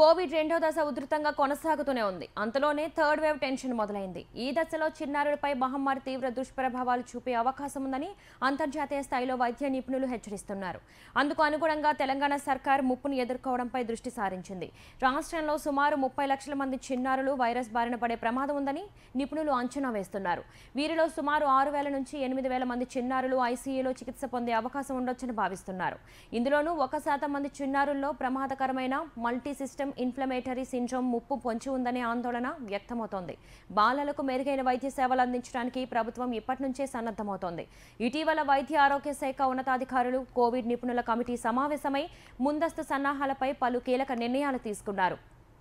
Covid రెండో దశ ఉధృతంగా కొనసాగుతూనే ఉంది అంతలోనే థర్డ్ వేవ్ టెన్షన్ మొదలైంది ఈ దశలో చిన్నారులపై మహమ్మారి తీవ్ర దుష్ప్రభావాలు చూపే అవకాశం ఉందని అంతర్జాతీయ స్థాయిలో వైద్య నిపుణులు హెచ్చరిస్తున్నారు అందుకు అనుగుణంగా తెలంగాణ సర్కార్ ముప్పును ఎదుర్కోవడంపై దృష్టి సారించింది రాష్ట్రంలో సుమారు ముప్పై లక్షల మంది చిన్నారులు వైరస్ బారిన పడే ప్రమాదం ఉందని నిపుణులు అంచనా వేస్తున్నారు వీరిలో సుమారు ఆరు వేల నుంచి ఎనిమిది వేల మంది చిన్నారులు ఐసీయూలో చికిత్స పొందే అవకాశం ఉండొచ్చని భావిస్తున్నారు ఇందులోనూ ఒక శాతం మంది చిన్నారుల్లో ప్రమాదకరమైన మల్టీ సిస్టమ్ ఇన్ఫ్లమేటరీ సిండ్రోమ్ ముప్పు పొంచి ఉందనే ఆందోళన వ్యక్తమవుతోంది బాలలకు మెరుగైన వైద్య సేవలు అందించడానికి ప్రభుత్వం ఇప్పటి నుంచే సన్నద్ధమవుతోంది ఇటీవల వైద్య ఆరోగ్య శాఖ ఉన్నతాధికారులు కోవిడ్ నిపుణుల కమిటీ సమావేశమై ముందస్తు సన్నాహాలపై పలు కీలక నిర్ణయాలు తీసుకున్నారు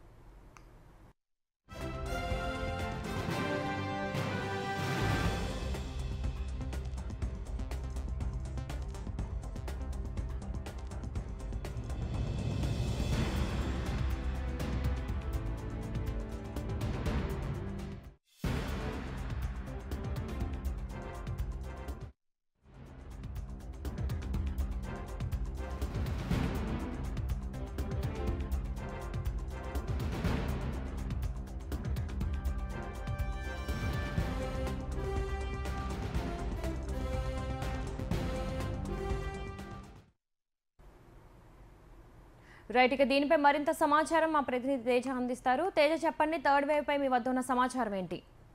రైట్ ఇక దీనిపై మరింత సమాచారం మా ప్రతినిధి తేజ అందిస్తారు తేజ చెప్పండి థర్డ్ వేవ్ పై మీ వద్ద ఉన్న సమాచారం ఏంటి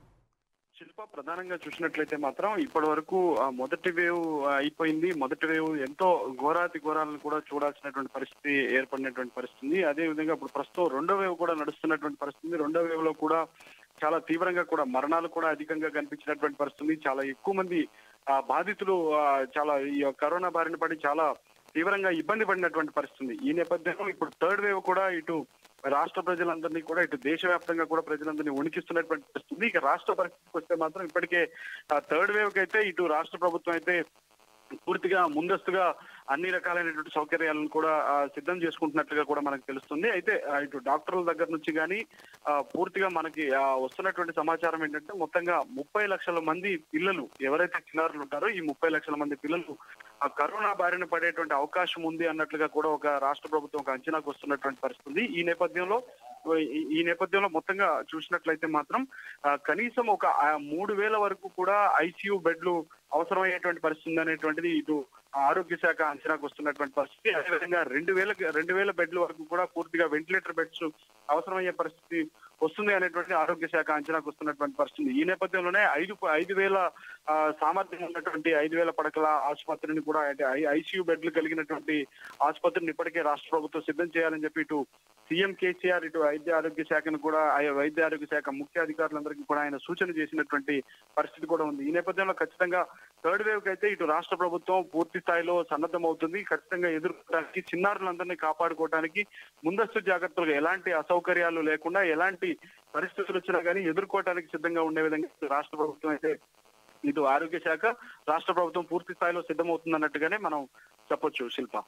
శిల్ప ప్రధానంగా చూసినట్లయితే మాత్రం ఇప్పటి వరకు ఆ, మొదటి వేవ్ ఆ, అయిపోయింది మొదటి వేవ్ ఎంతో ఘోరాతి ఘోరాలను కూడా చూడాల్సినటువంటి పరిస్థితి ఏర్పడినటువంటి పరిస్థితి ఉంది. అదే విధంగా ఇప్పుడు ప్రస్తుతం రెండో వేవ్ కూడా నడుస్తున్నటువంటి పరిస్థితి ఉంది. రెండో వేవ్ లో కూడా చాలా తీవ్రంగా కూడా మరణాలు కూడా అధికంగా కనిపించినటువంటి పరిస్థితి ఉంది. చాలా ఎక్కువ మంది ఆ, బాధితులు ఆ, చాలా ఈ కరోనా బారిన పడి చాలా తీవ్రంగా ఇబ్బంది పడినటువంటి పరిస్థితి ఉంది. ఈ నేపథ్యంలో ఇప్పుడు థర్డ్ వేవ్ కూడా ఇటు రాష్ట్ర ప్రజలందరినీ కూడా ఇటు దేశవ్యాప్తంగా కూడా ప్రజలందరినీ వణికిస్తున్నటువంటి పరిస్థితి ఉంది. ఇక రాష్ట్ర పరిస్థితికి వస్తే మాత్రం ఇప్పటికే థర్డ్ వేవ్ కి అయితే ఇటు రాష్ట్ర ప్రభుత్వం అయితే పూర్తిగా ముందస్తుగా అన్ని రకాలైనటువంటి సౌకర్యాలను కూడా ఆ, సిద్ధం చేసుకుంటున్నట్లుగా కూడా మనకు తెలుస్తుంది అయితే ఆ, ఇటు డాక్టర్ల దగ్గర నుంచి కానీ పూర్తిగా మనకి ఆ, వస్తున్నటువంటి సమాచారం ఏంటంటే మొత్తంగా ముప్పై లక్షల మంది పిల్లలు ఎవరైతే చిన్నారులు ఉంటారో ఈ ముప్పై లక్షల మంది పిల్లలు ఆ కరోనా బారిన పడేటువంటి అవకాశం ఉంది అన్నట్లుగా కూడా ఒక రాష్ట్ర ప్రభుత్వం ఒక అంచనాకు వస్తున్నటువంటి పరిస్థితి ఉంది. ఈ నేపథ్యంలో ఈ- ఈ నేపథ్యంలో మొత్తంగా చూసినట్లయితే మాత్రం ఆ, కనీసం ఒక ఆ, మూడు వేల వరకు కూడా ఐసీయూ బెడ్లు అవసరమయ్యేటువంటి పరిస్థితి ఉంది అనేటువంటిది ఇటు ఆరోగ్య శాఖ అంచనాకు వస్తున్నటువంటి పరిస్థితి అదేవిధంగా రెండు వేల రెండు వేల బెడ్ల వరకు కూడా పూర్తిగా వెంటిలేటర్ బెడ్స్ అవసరమయ్యే పరిస్థితి వస్తుంది అనేటువంటి ఆరోగ్య శాఖ అంచనాకు వస్తున్నటువంటి పరిస్థితి ఈ నేపథ్యంలోనే ఐదు ఐదు వేల ఆ, సామర్థ్యం ఉన్నటువంటి ఐదు వేల పడకల ఆసుపత్రిని కూడా అంటే ఐసీయూ బెడ్లు కలిగినటువంటి ఆసుపత్రిని ఇప్పటికే రాష్ట్ర ప్రభుత్వం సిద్ధం చేయాలని చెప్పి ఇటు సీఎం కేసీఆర్ ఇటు వైద్య ఆరోగ్య శాఖను కూడా ఆ వైద్య ఆరోగ్య శాఖ ముఖ్య అధికారులందరికీ కూడా ఆయన సూచన చేసినటువంటి పరిస్థితి కూడా ఉంది ఈ నేపథ్యంలో ఖచ్చితంగా థర్డ్ వేవ్ కి అయితే ఇటు రాష్ట్ర ప్రభుత్వం పూర్తి స్థాయిలో సన్నద్ధం అవుతుంది ఖచ్చితంగా ఎదుర్కోవడానికి చిన్నారులందరినీ కాపాడుకోవడానికి ముందస్తు జాగ్రత్తలుగా ఎలాంటి అసౌకర్యాలు లేకుండా ఎలాంటి పరిస్థితులు వచ్చినా కానీ ఎదుర్కోవడానికి సిద్ధంగా ఉండే విధంగా ఇటు రాష్ట్ర ప్రభుత్వం అయితే ఇటు ఆరోగ్య శాఖ రాష్ట్ర ప్రభుత్వం పూర్తి స్థాయిలో సిద్ధమవుతుంది అన్నట్టుగానే మనం చెప్పొచ్చు శిల్ప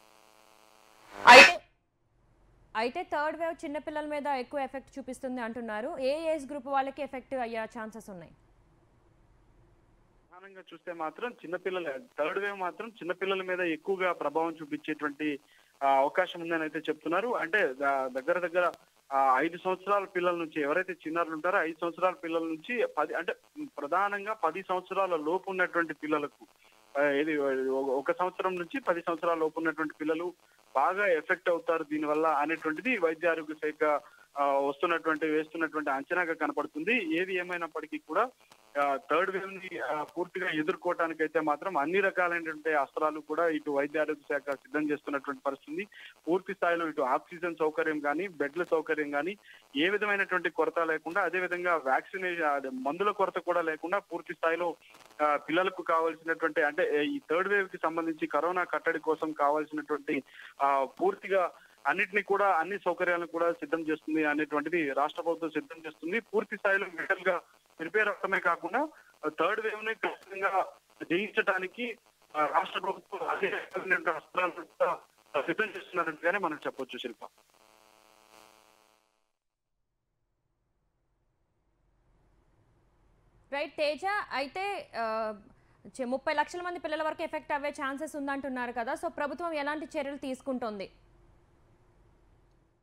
అయితే అయితే థర్డ్ వేవ్ చిన్నపిల్లల మీద ఎక్కువ ఎఫెక్ట్ చూపిస్తుంది అంటున్నారు ఏ ఏజ్ గ్రూప్ వాళ్ళకి ఎఫెక్ట్ అయ్యే ఛాన్సెస్ ఉన్నాయి ప్రధానంగా చూస్తే మాత్రం చిన్నపిల్లల థర్డ్ వేవ్ మాత్రం చిన్నపిల్లల మీద ఎక్కువగా ప్రభావం చూపించేటువంటి ఆ, అవకాశం ఉందని అయితే చెప్తున్నారు అంటే ద- దగ్గర దగ్గర ఆ, ఐదు సంవత్సరాల పిల్లల నుంచి ఎవరైతే చిన్నారులు ఉంటారో ఐదు సంవత్సరాల పిల్లల నుంచి పది అంటే ప్రధానంగా పది సంవత్సరాల లోపు ఉన్నటువంటి పిల్లలకు ఆ, ఇది ఒక- ఒక సంవత్సరం నుంచి పది సంవత్సరాల లోపు ఉన్నటువంటి పిల్లలు బాగా ఎఫెక్ట్ అవుతారు దీనివల్ల అనేటువంటిది వైద్య ఆరోగ్య శాఖ ఆ, వస్తున్నటువంటి వేస్తున్నటువంటి అంచనాగా కనపడుతుంది ఏది ఏమైనప్పటికీ కూడా థర్డ్ వేవ్ ని ఆ, పూర్తిగా ఎదుర్కోవటానికి అయితే మాత్రం అన్ని రకాలైనటువంటి అస్త్రాలు కూడా ఇటు వైద్య ఆరోగ్య శాఖ సిద్ధం చేస్తున్నటువంటి పరిస్థితి పూర్తి స్థాయిలో ఇటు ఆక్సిజన్ సౌకర్యం కానీ బెడ్ల సౌకర్యం కానీ ఏ విధమైనటువంటి కొరత లేకుండా అదే విధంగా వ్యాక్సినేషన్ అదే మందుల కొరత కూడా లేకుండా పూర్తి స్థాయిలో ఆ, పిల్లలకు కావాల్సినటువంటి అంటే ఈ థర్డ్ వేవ్ కి సంబంధించి కరోనా కట్టడి కోసం కావాల్సినటువంటి ఆ, పూర్తిగా అన్నిటిని కూడా అన్ని సౌకర్యాలను కూడా సిద్ధం చేస్తుంది అనేటువంటిది రాష్ట్ర ప్రభుత్వం సిద్ధం చేస్తుంది పూర్తి స్థాయిలో మెటల్ గా ప్రిపేర్ అవడమే కాకుండా థర్డ్ వేవ్ ని ఖచ్చితంగా జయించడానికి ఆ, రాష్ట్ర ప్రభుత్వం అదే రకమైనటువంటి అస్త్రాలను కూడా సిద్ధం చేస్తున్నట్టుగానే మనం చెప్పొచ్చు శిల్ప రైట్ తేజ అయితే ఆ, చె- ముప్పై లక్షల మంది పిల్లల వరకు ఎఫెక్ట్ అవ్వే ఛాన్సెస్ ఉందంటున్నారు కదా సో ప్రభుత్వం ఎలాంటి చర్యలు తీసుకుంటోంది ప్రధానంగా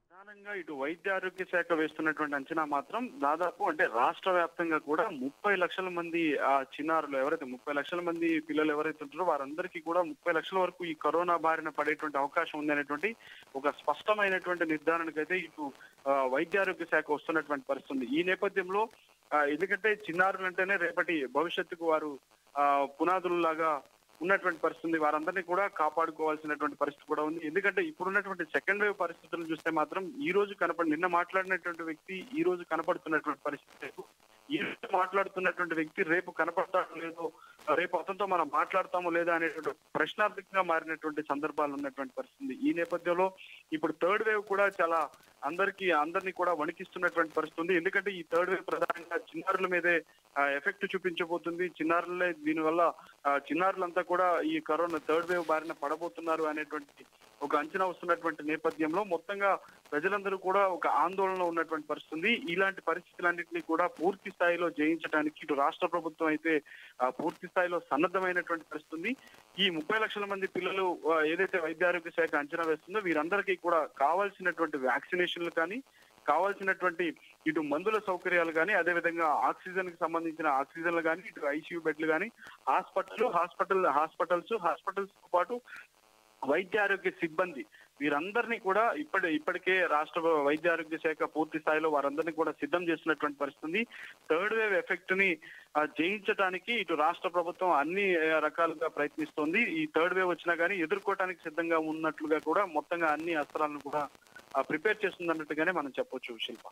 ప్రధానంగా ఇటు వైద్య ఆరోగ్య శాఖ వేస్తున్నటువంటి అంచనా మాత్రం దాదాపు అంటే రాష్ట్ర వ్యాప్తంగా కూడా ముప్పై లక్షల మంది ఆ చిన్నారులు ఎవరైతే ముప్పై లక్షల మంది పిల్లలు ఎవరైతే ఉంటారో వారందరికీ కూడా ముప్పై లక్షల వరకు ఈ కరోనా బారిన పడేటువంటి అవకాశం ఉంది అనేటువంటి ఒక స్పష్టమైనటువంటి నిర్ధారణకైతే ఇటు ఆ, వైద్య ఆరోగ్య శాఖ వస్తున్నటువంటి పరిస్థితి ఉంది ఈ నేపథ్యంలో ఆ, ఎందుకంటే చిన్నారులు అంటేనే రేపటి భవిష్యత్తుకు వారు ఆ, పునాదులలాగా ఉన్నటువంటి పరిస్థితి ఉంది వారందరినీ కూడా కాపాడుకోవాల్సినటువంటి పరిస్థితి కూడా ఉంది ఎందుకంటే ఇప్పుడున్నటువంటి సెకండ్ వేవ్ పరిస్థితులను చూస్తే మాత్రం ఈ రోజు కనపడి నిన్న మాట్లాడినటువంటి వ్యక్తి ఈ రోజు కనపడుతున్నటువంటి పరిస్థితి లేదు. ఈ రోజు మాట్లాడుతున్నటువంటి వ్యక్తి రేపు కనపడతాడో లేదో రేపు అతనితో మనం మాట్లాడతామో లేదా అనేటువంటి ప్రశ్నార్థకంగా మారినటువంటి సందర్భాలు ఉన్నటువంటి పరిస్థితి ఉంది. ఈ నేపథ్యంలో ఇప్పుడు థర్డ్ వేవ్ కూడా చాలా అందరికి అందరినీ కూడా వణికిస్తున్నటువంటి పరిస్థితి ఉంది ఎందుకంటే ఈ థర్డ్ వేవ్ ప్రధానంగా చిన్నారుల మీదే ఎఫెక్ట్ చూపించబోతుంది చిన్నారులే దీనివల్ల ఆ, చిన్నారులంతా కూడా ఈ కరోనా థర్డ్ వేవ్ బారిన పడబోతున్నారు అనేటువంటి ఒక అంచనా వస్తున్నటువంటి నేపథ్యంలో మొత్తంగా ప్రజలందరూ కూడా ఒక ఆందోళన ఉన్నటువంటి పరిస్థితి ఉంది ఇలాంటి పరిస్థితులన్నింటినీ కూడా పూర్తి స్థాయిలో జయించడానికి ఇటు రాష్ట్ర ప్రభుత్వం అయితే ఆ, పూర్తి స్థాయిలో సన్నద్ధమైనటువంటి పరిస్థితి ఉంది ఈ ముప్పై లక్షల మంది పిల్లలు ఆ, ఏదైతే వైద్య ఆరోగ్య శాఖ అంచనా వేస్తుందో వీరందరికీ కూడా కావాల్సినటువంటి వ్యాక్సినేషన్లు కానీ కావాల్సినటువంటి ఇటు మందుల సౌకర్యాలు కానీ అదేవిధంగా ఆక్సిజన్ కి సంబంధించిన ఆక్సిజన్లు కానీ ఇటు ఐసీయూ బెడ్లు కానీ హాస్పిటల్ హాస్పిటల్ హాస్పిటల్స్ హాస్పిటల్స్ తో పాటు వైద్య ఆరోగ్య సిబ్బంది వీరందరినీ కూడా ఇప్పటి ఇప్పటికే రాష్ట్ర వైద్య ఆరోగ్య శాఖ పూర్తి స్థాయిలో వారందరినీ కూడా సిద్ధం చేసినటువంటి పరిస్థితి ఉంది థర్డ్ వేవ్ ఎఫెక్ట్ ని ఆ, జయించడానికి ఇటు రాష్ట్ర ప్రభుత్వం అన్ని ఆ, రకాలుగా ప్రయత్నిస్తోంది ఈ థర్డ్ వేవ్ వచ్చినా కానీ ఎదుర్కోవడానికి సిద్ధంగా ఉన్నట్లుగా కూడా మొత్తంగా అన్ని అస్త్రాలను కూడా ప్రిపేర్ చేస్తుంది అన్నట్టుగానే మనం చెప్పొచ్చు శిల్ప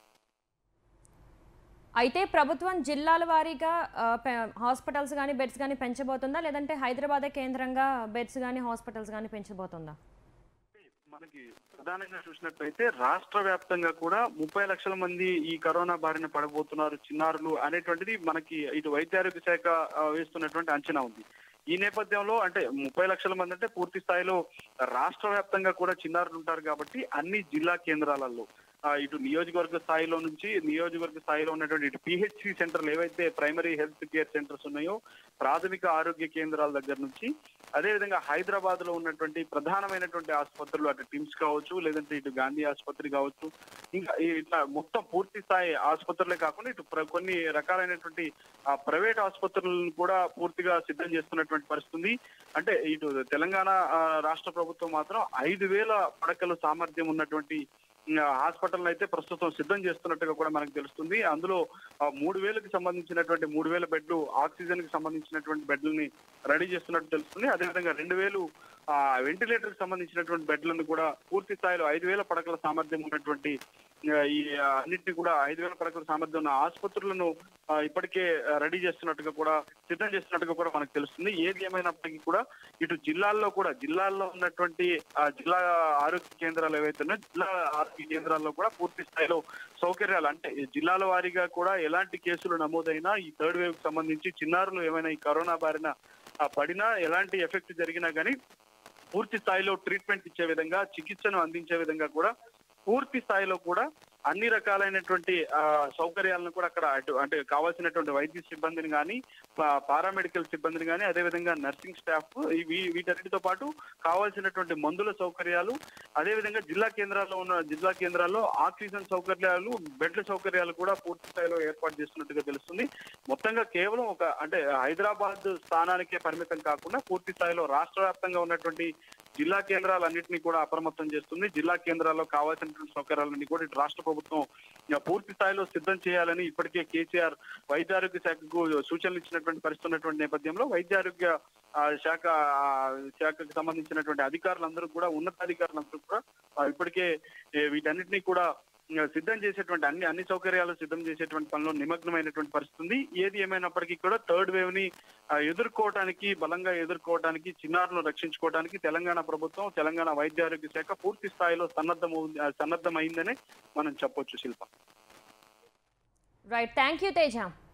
అయితే ప్రభుత్వం జిల్లాల వారీగా ఆ, పె- హాస్పిటల్స్ కానీ బెడ్స్ కానీ పెంచబోతుందా లేదంటే హైదరాబాదే కేంద్రంగా బెడ్స్ కానీ హాస్పిటల్స్ కానీ పెంచబోతుందా మనకి ప్రధానంగా చూసినట్లయితే రాష్ట్ర వ్యాప్తంగా కూడా ముప్పై లక్షల మంది ఈ కరోనా బారిన పడబోతున్నారు చిన్నారులు అనేటువంటిది మనకి ఇటు వైద్య ఆరోగ్య శాఖ ఆ, వేస్తున్నటువంటి అంచనా ఉంది ఈ నేపథ్యంలో అంటే ముప్పై లక్షల మంది అంటే పూర్తి స్థాయిలో రాష్ట్ర వ్యాప్తంగా కూడా చిన్నారులు ఉంటారు కాబట్టి అన్ని జిల్లా కేంద్రాలలో ఆ, ఇటు నియోజకవర్గ స్థాయిలో నుంచి నియోజకవర్గ స్థాయిలో ఉన్నటువంటి ఇటు పిహెచ్సి సెంటర్లు ఏవైతే ప్రైమరీ హెల్త్ కేర్ సెంటర్స్ ఉన్నాయో ప్రాథమిక ఆరోగ్య కేంద్రాల దగ్గర నుంచి అదేవిధంగా హైదరాబాద్ లో ఉన్నటువంటి ప్రధానమైనటువంటి ఆసుపత్రులు అటు టిమ్స్ కావచ్చు లేదంటే ఇటు గాంధీ ఆసుపత్రి కావచ్చు ఇంకా ఈ ఇట్లా మొత్తం పూర్తి స్థాయి ఆసుపత్రులే కాకుండా ఇటు ప్ర- కొన్ని రకాలైనటువంటి ఆ ప్రైవేట్ ఆసుపత్రులను కూడా పూర్తిగా సిద్ధం చేస్తున్నటువంటి పరిస్థితి ఉంది అంటే ఇటు తెలంగాణ ఆ, రాష్ట్ర ప్రభుత్వం మాత్రం ఐదు వేల పడకల సామర్థ్యం ఉన్నటువంటి హాస్పిటల్ అయితే ప్రస్తుతం సిద్ధం చేస్తున్నట్టుగా కూడా మనకు తెలుస్తుంది అందులో ఆ, మూడు వేలకు సంబంధించినటువంటి మూడు వేల బెడ్లు ఆక్సిజన్ కి సంబంధించినటువంటి బెడ్లని రెడీ చేస్తున్నట్టు తెలుస్తుంది అదేవిధంగా రెండు వేలు వెంటిలేటర్ కి సంబంధించినటువంటి బెడ్లను కూడా పూర్తి స్థాయిలో ఐదు వేల పడకల సామర్థ్యం ఉన్నటువంటి ఆ, ఈ ఆ, అన్నిటిని కూడా ఐదు వేల పడకల సామర్థ్యం ఉన్న ఆసుపత్రులను ఆ, ఇప్పటికే రెడీ చేస్తున్నట్టుగా కూడా సిద్ధం చేస్తున్నట్టుగా కూడా మనకు తెలుస్తుంది ఏది ఏమైనప్పటికీ కూడా ఇటు జిల్లాల్లో కూడా జిల్లాల్లో ఉన్నటువంటి ఆ, జిల్లా ఆరోగ్య కేంద్రాలు ఏవైతే ఉన్నాయో జిల్లా ఆరోగ్య కేంద్రాల్లో కూడా పూర్తి స్థాయిలో సౌకర్యాలు అంటే ఈ జిల్లాల వారీగా కూడా ఎలాంటి కేసులు నమోదైనా ఈ థర్డ్ వేవ్ కి సంబంధించి చిన్నారులు ఏమైనా ఈ కరోనా బారిన ఆ, పడినా ఎలాంటి ఎఫెక్ట్ జరిగినా కానీ పూర్తి స్థాయిలో ట్రీట్మెంట్ ఇచ్చే విధంగా చికిత్సను అందించే విధంగా కూడా పూర్తి స్థాయిలో కూడా అన్ని రకాలైనటువంటి ఆ, సౌకర్యాలను కూడా అక్కడ అటు- అంటే కావాల్సినటువంటి వైద్య సిబ్బందిని కానీ పారామెడికల్ సిబ్బందిని కానీ అదేవిధంగా నర్సింగ్ స్టాఫ్ ఇవి వీటన్నిటితో పాటు కావాల్సినటువంటి మందుల సౌకర్యాలు అదేవిధంగా జిల్లా కేంద్రాల్లో ఉన్న జిల్లా కేంద్రాల్లో ఆక్సిజన్ సౌకర్యాలు బెడ్ల సౌకర్యాలు కూడా పూర్తి స్థాయిలో ఏర్పాటు చేస్తున్నట్టుగా తెలుస్తుంది మొత్తంగా కేవలం ఒక అంటే హైదరాబాద్ స్థానానికే పరిమితం కాకుండా పూర్తి స్థాయిలో రాష్ట్ర వ్యాప్తంగా ఉన్నటువంటి జిల్లా కేంద్రాలన్నింటినీ కూడా అప్రమత్తం చేస్తుంది జిల్లా కేంద్రాల్లో కావాల్సినటువంటి సౌకర్యాలన్నీ కూడా ఇటు రాష్ట్ర ప్రభుత్వం ఇక పూర్తి స్థాయిలో సిద్ధం చేయాలని ఇప్పటికే కేసీఆర్ వైద్య ఆరోగ్య శాఖకు సూచనలు ఇచ్చినటువంటి పరిస్థితి ఉన్నటువంటి నేపథ్యంలో వైద్య ఆరోగ్య ఆ, శాఖ ఆ, శాఖకు సంబంధించినటువంటి అధికారులందరూ కూడా ఉన్నతాధికారులందరూ కూడా ఆ, ఇప్పటికే ఏ, వీటన్నిటినీ కూడా ఆ, సిద్ధం చేసేటువంటి అన్ని అన్ని సౌకర్యాలు సిద్ధం చేసేటువంటి పనిలో నిమగ్నమైనటువంటి పరిస్థితి ఉంది ఏది ఏమైనప్పటికీ కూడా థర్డ్ వేవ్ ని ఆ, ఎదుర్కోవటానికి బలంగా ఎదుర్కోవటానికి చిన్నారులను రక్షించుకోవడానికి తెలంగాణ ప్రభుత్వం తెలంగాణ వైద్య ఆరోగ్య శాఖ పూర్తి స్థాయిలో సన్నద్ధం సన్నద్ధమైందనే మనం చెప్పొచ్చు Shilpa right thank you Teja